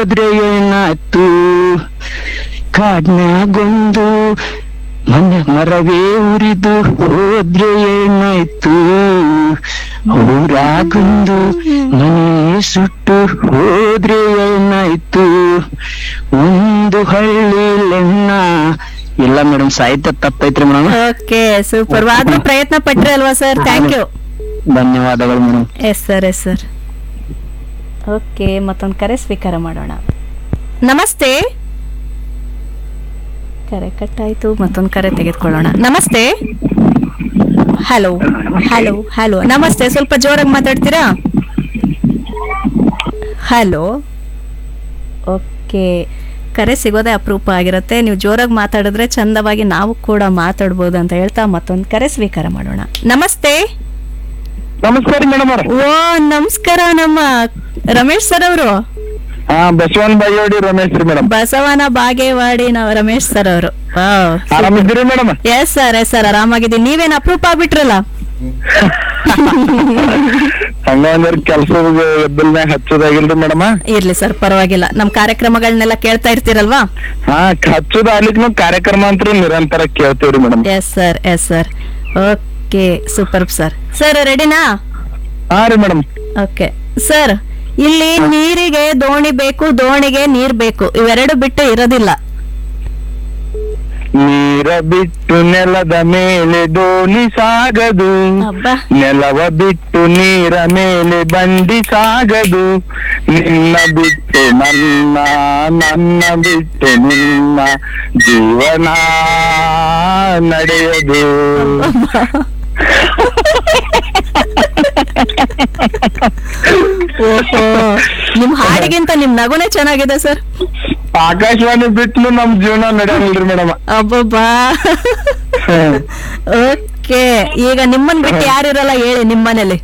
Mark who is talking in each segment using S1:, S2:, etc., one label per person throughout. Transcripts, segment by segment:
S1: ಹೋದ್ರೆ ಏನಾಯ್ತು ಕಾಡ್ನ್ಯಾಗೊಂದು ಮನೆ ಮರವೇ ಉರಿದು ಹೋದ್ರೆ ಏನಾಯ್ತು ಊರಾಗೊಂದು ಮನೆ ಸುಟ್ಟು ಹೋದ್ರೆ ಏನಾಯ್ತು ಒಂದು ಹಳ್ಳಿಲೆನ್ನ ಇಲ್ಲ ಮೇಡಮ್ ಸಾಹಿತ್ಯ ತಪ್ಪೈತ್ರಿ ಮೇಡಮ್
S2: ಓಕೆ ಸೂಪರ್ ಆದ್ರೂ ಪ್ರಯತ್ನ ಪಟ್ರಿ ಅಲ್ವಾ ಸರ್ ಥ್ಯಾಂಕ್ ಯು
S1: ಧನ್ಯವಾದಗಳು madam
S2: yes sir yes sir okay ಮತ್ತೊಂದು ಕರೆ ಸ್ವೀಕಾರ ಮಾಡೋಣ ನಮಸ್ತೆ ಕರೆ ಕಟ್ಟಾಯ್ತು ಮತ್ತೊಂದು ಕರೆ ತೆಗೆದುಕೊಳ್ಳೋಣ ನಮಸ್ತೆ ಹಲೋ ಹಲೋ ಹಲೋ ನಮಸ್ತೆ ಸ್ವಲ್ಪ ಜೋರಾಗಿ ಮಾತಾಡ್ತೀರಾ ಹಲೋ ಓಕೆ ಕರೆ ಸಿಗೋದೇ ಅಪರೂಪ ಆಗಿರುತ್ತೆ ನೀವು ಜೋರಾಗಿ ಮಾತಾಡಿದ್ರೆ ಚಂದವಾಗಿ ನಾವು ಕೂಡ ಮಾತಾಡ್ಬೋದು ಅಂತ ಹೇಳ್ತಾ ಮತ್ತೊಂದು ಕರೆ ಸ್ವೀಕಾರ ಮಾಡೋಣ ನಮಸ್ತೆ
S1: ನಮಸ್ಕಾರ ಮೇಡಮ್ ಅವ್ರ
S2: ಓ ನಮಸ್ಕಾರ ನಮ್ಮ ರಮೇಶ್ ಸರ್ ಅವರು
S1: ಹಾ ಬಸವನ್ ಬಾಗೇವಾಡಿ ರಮೇಶ್ ರೀ ಮೇಡಮ್
S2: ಬಸವನ ಬಾಗೇವಾಡಿ ನಾವು ರಮೇಶ್ ಸರ್ ಅವರು
S1: ಆರಾಮಿದ್ದೀರಿ madam
S2: yes sir yes sir ಆರಾಮಾಗಿದ್ದೀನಿ ನೀವೇನ್ ಅಪರೂಪ ಆಗ್ಬಿಟ್ರಲ್ಲ
S1: ಹಂಗಂದ್ರೆ ಕೆಲಸ ಎದ್ದಲ್ನೇ ಹಚ್ಚೋದಾಗಿಲ್ರಿ ಮೇಡಮ್
S2: ಇರ್ಲಿ ಸರ್ ಪರವಾಗಿಲ್ಲ ನಮ್ ಕಾರ್ಯಕ್ರಮಗಳನ್ನೆಲ್ಲ ಕೇಳ್ತಾ ಇರ್ತೀರಲ್ವಾ
S1: ಹಾ ಹಚ್ಚೋದ ಆಗ್ಲಿಕ್ನು ಕಾರ್ಯಕ್ರಮ ಅಂತ ನಿರಂತರ ಕೇಳ್ತೇವ್ರಿ madam
S2: yes sir yes sir okay super sir sir ರೆಡಿನಾ
S1: ಹಾ ರೀ ಮೇಡಮ್
S2: ಓಕೆ ಸರ್ ಇಲ್ಲಿ ನೀರಿಗೆ ದೋಣಿ ಬೇಕು ದೋಣಿಗೆ ನೀರ್ ಬೇಕು ಇವೆರಡು ಬಿಟ್ಟು ಇರೋದಿಲ್ಲ
S1: ನೀರ ಬಿಟ್ಟು ನೆಲದ ಮೇಲೆ ದೋಣಿ ಸಾಗದು
S2: ಅಬ್ಬಾ
S1: ನೆಲವ ಬಿಟ್ಟು ನೀರ ಮೇಲೆ ಬಂಡಿ ಸಾಗದು ನಿನ್ನ ಬಿಟ್ಟು ನನ್ನ ನನ್ನ ಬಿಟ್ಟು ನಿನ್ನ ಜೀವನ ನಡೆಯದು
S2: ಓಹೋ ನಿಮ್ ಹಾಡಿಗಿಂತ ನಿಮ್ ನಗುನೇ ಚೆನ್ನಾಗಿದೆ ಸರ್
S1: ಆಕಾಶವಾಣಿ ಬಿಟ್ಟು ನಮ್ ಜೀವನ ನಡೆಯಲ್ರಿ ಮೇಡಮ್
S2: ಅಬ್ಬಬ್ಬಾ ಓಕೆ ಈಗ ನಿಮ್ಮನ್ ಬಿಟ್ಟು ಯಾರಿರಲ್ಲ ಹೇಳಿ ನಿಮ್ಮನೇಲಿ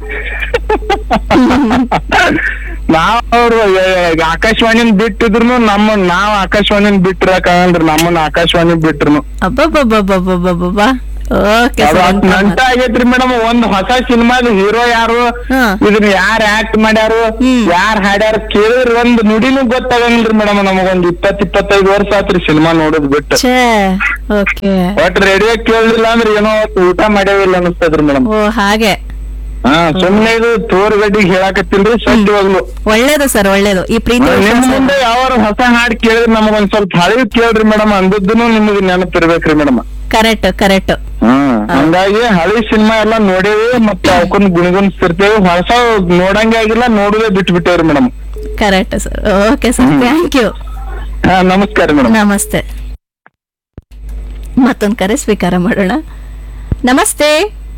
S1: ನಾವ್ ಆಕಾಶವಾಣಿನ ಬಿಟ್ಟಿದ್ರು ನಮ್ಮ ನಾವ್ ಆಕಾಶವಾಣಿನ ಬಿಟ್ಟಿರಕಾಗಲ್ರಿ ನಮ್ಮನ್ನ ಆಕಾಶವಾಣಿ ಬಿಟ್ರು
S2: ಅಬ್ಬಬ್ಬಬ್ಬಬ್ಬಬ್ಬಬ್ಬಾ ಓಕೆ
S1: ನಂಟ ಆಗೈತ್ರಿ ಮೇಡಮ್ ಒಂದ್ ಹೊಸ ಸಿನಿಮಾದ ಹೀರೋ ಯಾರು
S2: ಹಾ.
S1: ಇದನ್ನ ಯಾರ್ ಆಕ್ಟ್ ಮಾಡ್ಯಾರು
S2: ಹ್ಮ್.
S1: ಯಾರ್ ಹಾಡ್ಯಾರ ಕೇಳಿದ್ರ ಒಂದ್ ನುಡಿನೂ ಗೊತ್ತಾಗಂಗಿಲ್ರಿ ಮೇಡಮ್ ನಮಗೊಂದ್ ಇಪ್ಪತ್ ಇಪ್ಪತ್ತೈದು ವರ್ಷ ಆತ್ರಿ ಸಿನಿಮಾ ನೋಡೋದ್ ಬಿಟ್ಟು
S2: ಛೇ ಓಕೆ
S1: ಒಟ್ ರೇಡಿಯೋ ಕೇಳಿಲ್ಲ ಅಂದ್ರೆ ಏನೋ ಅವತ್ತು ಊಟ ಮಾಡ್ಯಾವಿಲ್ಲ ಅನಿಸ್ತದ್ರಿ ಮೇಡಮ್
S2: ಓ ಹಾಗೆ
S1: ಹಾ ಸುಮ್ನೆ ಇದು ತೋರ್ ಗಡ್ಡಿಗೆ ಹೇಳಾಕತ್ತಿಲ್ರಿ ಸತ್ಯವಾಗ್ಲು
S2: ಒಳ್ಳೇದು ಸರ್ ಒಳ್ಳೇದು ಈ ಪ್ರೀತಿ
S1: ನಿಮ್
S2: ವಿಶ್ವಾಸ
S1: ಮುಂದೆ ಯಾವ ಹೊಸ ಹಾಡ್ ಕೇಳಿದ್ರೆ ನಮಗೊಂದ್ ಸ್ವಲ್ಪ ಹಳೇದ್ ಕೇಳ್ರಿ ಮೇಡಮ್ ಅಂದದ್ದನ್ನು ನಿಮ್ಗೆ ನೆನಪಿರ್ಬೇಕ್ರಿ ಮೇಡಮ್
S2: ಕರೆಕ್ಟ್ ಕರೆಕ್ಟ್
S1: ಹ್ಮ್ ಹಂಗಾಗಿ ಹಳಿ ಸಿನಿಮಾ ಎಲ್ಲಾ ನೋಡೇವಿ ಮತ್ತೆ ಅವಕ್ಕೊಂದ್ ಗುಣಗುಣಿಸ್ತಿರ್ತೇವೆ ಹೊಸ ನೋಡಂಗೆ ಆಗಿಲ್ಲ ನೋಡುದೇ ಬಿಟ್ಟು ಬಿಟ್ಟೇವ್ರಿ madam
S2: correct sir okay sir thank you
S1: ಹಾ ನಮಸ್ಕಾರ ಮೇಡಮ್
S2: ನಮಸ್ತೆ ಮತ್ತೊಂದು ಕರೆ ಸ್ವೀಕಾರ ಮಾಡೋಣ ನಮಸ್ತೆ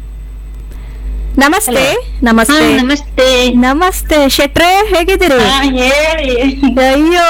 S2: ನಮಸ್ತೆ ನಮಸ್ತೆ
S3: ನಮಸ್ತೆ
S2: ನಮಸ್ತೆ ಶೆಟ್ರೆ ಹೇಗಿದ್ದೀರಿ
S3: ಹಾ, ಹೇಳಿ
S2: ಅಯ್ಯೋ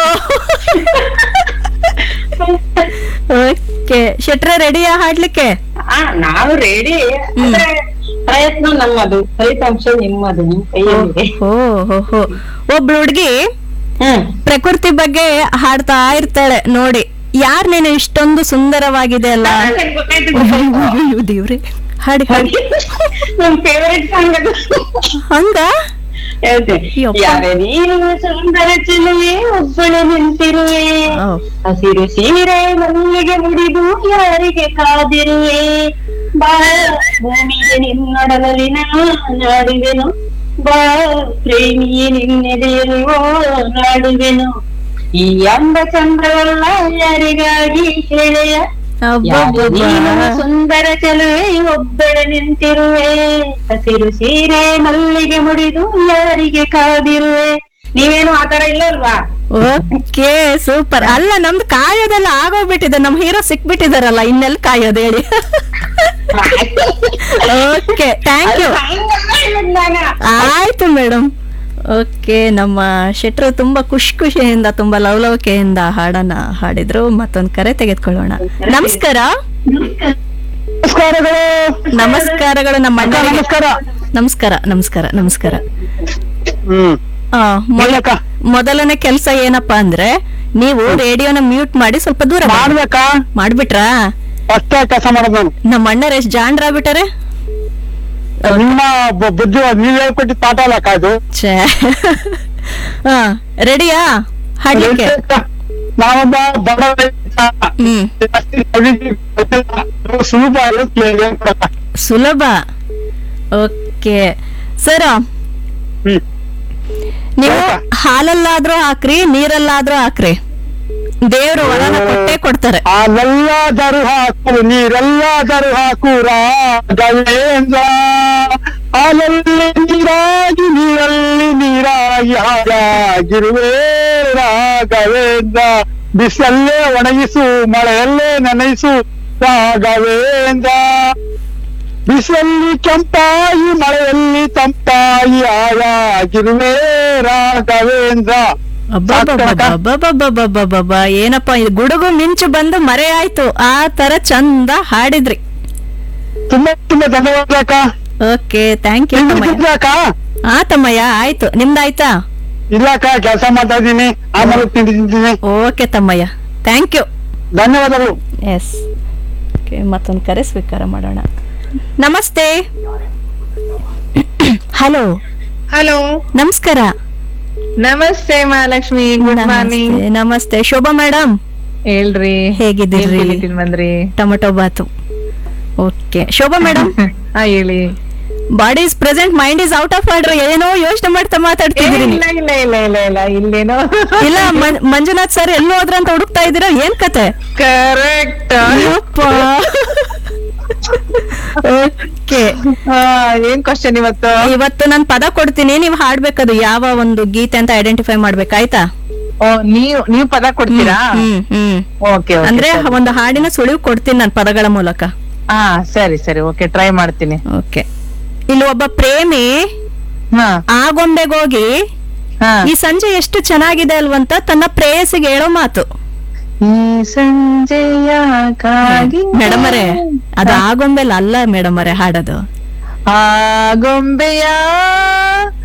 S2: ಓಕೆ ಶೆಟ್ರೆ ರೆಡಿಯಾ ಹಾಡ್ಲಿಕ್ಕೆ
S3: ಆ, ನಾವು ರೆಡಿ
S2: ಹ್ಮ್.
S3: ಪ್ರಯತ್ನ ನಮ್ಮದು ಫಲಿತಾಂಶ ನಿಮ್ಮದು ನಿಮ್ ಕೈಯಲ್ಲಿದೆ
S2: ಓ ಹೋ ಹೋ ಒಬ್ಳು ಹುಡ್ಗಿ
S3: ಹ್ಮ್
S2: ಪ್ರಕೃತಿ ಬಗ್ಗೆ ಹಾಡ್ತಾ ಇರ್ತಾಳೆ ನೋಡಿ ಯಾರ್ ನೀನು ಇಷ್ಟೊಂದು ಸುಂದರವಾಗಿದೆ ಅಲ್ಲ
S3: ನಂಗ್ ಗೊತ್ತಾಯ್ತು,
S2: ಅಯ್ಯೋ ದೇವ್ರೆ ಹಾಡಿ ಹಾಡಿ
S3: ನಮ್ ಫೇವರೇಟ್ ಸಾಂಗ್ ಅದು
S2: ಹಂಗ
S3: ಹೇಳ್ತೇನೆ.
S2: ಯಪ್ಪ.
S3: ಯಾರೇ ನೀನು ಸುಂದರ ಚೆಲುವೆ ಒಬ್ಬಳೆ ನಿಂತಿರುವೆ
S2: ಓ,
S3: ಹಸಿರು ಸೀರೆ ಮಲ್ಲಿಗೆ ಮುಡಿದು ಯಾರಿಗೆ ಕಾದಿರುವೆ ಬಾ ಭೂಮಿಗೆ ನಿನ್ನೊಡಲಲ್ಲಿ ನಾಡುವೆನು ಬಾ ಪ್ರೇಮಿಯೇ ನಿನ್ನೆದೆಯಲ್ಲಿ ಓ ನಾಡುವೆನು ಈ ಅಂದ ಚಂದ್ರವಲ್ಲ ಯಾರಿಗಾಗಿ ಹೇಳೆಯ ಯಾರು ನೀನು
S2: ಅಬ್ಬಬ್ಬಬ್ಬಾ.
S3: ಸುಂದರ ಚೆಲುವೆ ಒಬ್ಬಳೆ ನಿಂತಿರುವೆ ಹಸಿರು ಸೀರೆ ಮಲ್ಲಿಗೆ ಮುಡಿದು ಯಾರಿಗೆ ಕಾದಿರುವೆ ನೀವೇನು ಆತರ ಇಲ್ಲ ಅಲ್ವಾ
S2: ಓಕೆ ಸೂಪರ್ ಅಲ್ಲ ನಮ್ದು ಕಾಯೋದೆಲ್ಲ ಆಗೋಗ್ಬಿಟ್ಟಿದೆ ನಮ್ ಹೀರೋ ಸಿಕ್ಬಿಟ್ಟಿದಾರಲ್ಲ ಇನ್ನೆಲ್ಲ ಕಾಯೋದು ಹೇಳಿ ಓಕೆ ಥ್ಯಾಂಕ್ ಯು ಆಯ್ತು ಮೇಡಮ್ ಓಕೆ ನಮ್ಮ ಶೆಟ್ರು ತುಂಬಾ ಖುಷಿ ಖುಷಿಯಿಂದ ತುಂಬಾ ಲವಲವಿಕೆಯಿಂದ ಹಾಡನ್ನ ಹಾಡಿದ್ರು ಮತ್ತೊಂದು ಕರೆ ತೆಗೆದುಕೊಳ್ಳೋಣ ನಮಸ್ಕಾರ
S1: ನಮಸ್ಕಾರಗಳು
S2: ನಮಸ್ಕಾರಗಳು ನಮ್ಮ ಅಣ್ಣ
S1: ನಮಸ್ಕಾರ
S2: ನಮಸ್ಕಾರ ನಮಸ್ಕಾರ ನಮಸ್ಕಾರ
S1: ಹ್ಮ್
S2: ಆ, ಮೊದ-
S1: ಹೇಳಕ್ಕ.
S2: ಮೊದಲನೇ ಕೆಲಸ ಏನಪ್ಪಾ ಅಂದ್ರೆ ನೀವು ರೇಡಿಯೋನ ಮ್ಯೂಟ್ ಮಾಡಿ ಸ್ವಲ್ಪ ದೂರ ಮಾಡಿ.
S1: ಮಾಡ್ಬೇಕಾ
S2: ಮಾಡ್ಬಿಟ್ರಾ
S1: ಅಷ್ಟೇ ಕೆಲಸ ಮಾಡೋದು ನಾನು
S2: ನಮ್ಮ ಅಣ್ಣರ ಎಷ್ಟ್ ಜಾಣ್ರ ಬಿಟ್ಟಾರೆ
S1: ನಿಮ್ಮ ಬು- ಬುದ್ಧಿ ನೀವ್ ಹೇಳ್ಕೊಟ್ಟಿದ್ ಪಾಠ ಅಲ್ಲ ಕಾಯ್ದು
S2: ಛೇ ಹಾ ರೆಡಿಯಾ ಹಾಡ್ಲಿಕ್ಕೆ
S1: ನಾವೊಬ್ಬ ಬಡ ರೈತ.
S2: ಹ್ಮ್
S1: ಜಾಸ್ತಿ ಕವಿತೆ ಗೊತ್ತಿಲ್ಲ. ಸುಲಭ ಇರುತ್ತೆ ಹೇಳ್ಕೊಡಪ್ಪ.
S2: ಸುಲಭ ಓಕೆ ಸರ್
S1: ಹ್ಮ್
S2: ನೀವು
S1: ಹೌದಾ?
S2: ಹಾಲಲ್ಲಾದ್ರೂ ಹಾಕ್ರಿ ನೀರಲ್ಲಾದ್ರೂ ಹಾಕ್ರಿ ದೇವ್ರು ವರನ ಕೊಟ್ಟೇ ಕೊಡ್ತಾರೆ
S1: ಹಾಲೆಲ್ಲಾದರೂ ಹಾಕು ನೀರೆಲ್ಲಾದರೂ ಹಾಕು ರಾಘವೇಂದ್ರ ಹಾಲಲ್ಲಿ ನೀರಾಗಿ ನೀರಲ್ಲಿ ನೀರಾಗಿ ಹಾಗಾಗಿರುವೆ ರಾಘವೇಂದ್ರ ಬಿಸಿಲಲ್ಲೇ ಒಣಗಿಸು ಮಳೆಯಲ್ಲೇ ನೆನೆಸು ರಾಘವೇಂದ್ರ ಬಿಸಿಲಲ್ಲಿ ಕೆಂಪಾಗಿ ಮಳೆಯಲ್ಲಿ ತಂಪಾಗಿ ಹಾಗಾಗಿರುವೆ ರಾಘವೇಂದ್ರ
S2: ಅಬ್ಬಬ್ಬಬ್ಬಬ್ಬಬ್ಬಬ್ಬಬ್ಬಬ್ಬ ಏನಪ್ಪ ಇದು ಗುಡುಗು ಮಿಂಚು ಬಂದು ಮರೆ ಆಯ್ತು ಆ ತರ ಚಂದ ಹಾಡಿದ್ರಿ
S1: ತುಂಬಾ ತುಂಬಾ ಧನ್ಯವಾದ ಅಕ್ಕ
S2: ಓಕೆ ಥ್ಯಾಂಕ್ ಯು
S1: ನಿಮ್ದು
S2: ತಮ್ಮಯ್ಯ
S1: ತಿಂದ್ರಾ ಅಕ್ಕ
S2: ಆ ತಮ್ಮಯ್ಯ ಆಯ್ತು ನಿಮ್ದಾಯ್ತಾ
S1: ಇಲ್ಲ ಅಕ್ಕ ಕೆಲಸ ಮಾಡ್ತಾ ಇದ್ದೀನಿ ಆಮೇಲೆ ತಿಂಡಿ ತಿಂತೀನಿ
S2: ಓಕೆ ತಮ್ಮಯ್ಯ ಥ್ಯಾಂಕ್ ಯು
S1: ಧನ್ಯವಾದಗಳು
S2: ಎಸ್ ಓಕೆ ಮತ್ತೊಂದು ಕರೆ ಸ್ವೀಕಾರ ಮಾಡೋಣ ನಮಸ್ತೆ ಹಲೋ
S4: ಹಲೋ
S2: ನಮಸ್ಕಾರ
S4: ನಮಸ್ತೆ ಮಹಾಲಕ್ಷ್ಮಿ ಗುಡ್ ಮಾರ್ನಿಂಗ್
S2: ನಮಸ್ತೆ ನಮಸ್ತೆ ಶೋಭಾ ಮೇಡಮ್
S4: ಹೇಳ್ರಿ
S2: ಹೇಗಿದ್ದೀರಿ?
S4: ಏನ್ ತಿಂಡಿ ಬಂದ್ರಿ
S2: ಟೊಮೆಟೊ ಬಾತು ಓಕೆ ಶೋಭಾ ಮೇಡಮ್
S4: ಹಾ ಹೇಳಿ
S2: body is present mind is out of order ಏನೋ ಯೋಚನೆ ಮಾಡ್ತಾ
S4: ಏ,
S2: ಮಾತಾಡ್ತಿದ್ದೀರಿ
S4: ಇಲ್ಲ ಇಲ್ಲ ಇಲ್ಲ ಇಲ್ಲ ಇಲ್ಲ ಇಲ್ಲೇನೋ
S2: ಇಲ್ಲ ಮಂ- ಮಂಜುನಾಥ್ ಸರ್ ಎಲ್ಲೋ ಹೋದ್ರ ಅಂತ ಹುಡುಕ್ತಾ ಇದ್ದೀರಾ ಏನ್ ಕತೆ
S4: ಕರೆಕ್ಟ್
S2: ಓಕೆ
S4: ಏನ್ ಕ್ವಶನ್ ಇವತ್ತು
S2: ಇವತ್ತು ನಾನು ಪದ ಕೊಡ್ತೀನಿ ನೀವು ಹಾಡ್ಬೇಕದು ಯಾವ ಒಂದು ಗೀತೆ ಅಂತ ಐಡೆಂಟಿಫೈ ಮಾಡ್ಬೇಕಾಯ್ತಾ
S4: ಓ ನೀವ್ ನೀವ್ ಪದ ಕೊಡ್ತೀರಾ
S2: ಹ್ಮ್ ಹ್ಮ್
S4: ಓಕೆ
S2: ಅಂದ್ರೆ ಒಂದು ಹಾಡಿನ ಸುಳಿವು ಕೊಡ್ತೀನಿ ನಾನು ಪದಗಳ ಮೂಲಕ
S4: ಹಾ ಸರಿ ಸರಿ ಓಕೆ ಟ್ರೈ ಮಾಡ್ತೀನಿ
S2: ಓಕೆ ಇಲ್ಲಿ ಒಬ್ಬ ಪ್ರೇಮಿ
S4: ಹಾ
S2: ಆ ಗೊಂಬೆಗೋಗಿ
S4: ಹಾ
S2: ಈ ಸಂಜೆ ಎಷ್ಟು ಚೆನ್ನಾಗಿದೆ ಅಲ್ವಂತ ತನ್ನ ಪ್ರೇಯಸಿಗೆ ಹೇಳೋ ಮಾತು
S4: ಈ ಸಂಜೆಯ ಕಾಗಿ
S2: ಮೇಡಮ್ ಅವರೇ ಅದು ಆ ಗೊಂಬೆಲ್ ಅಲ್ಲ ಮೇಡಮ್ ಅವರೇ ಹಾಡೋದು
S4: ಆ ಗೊಂಬೆಯ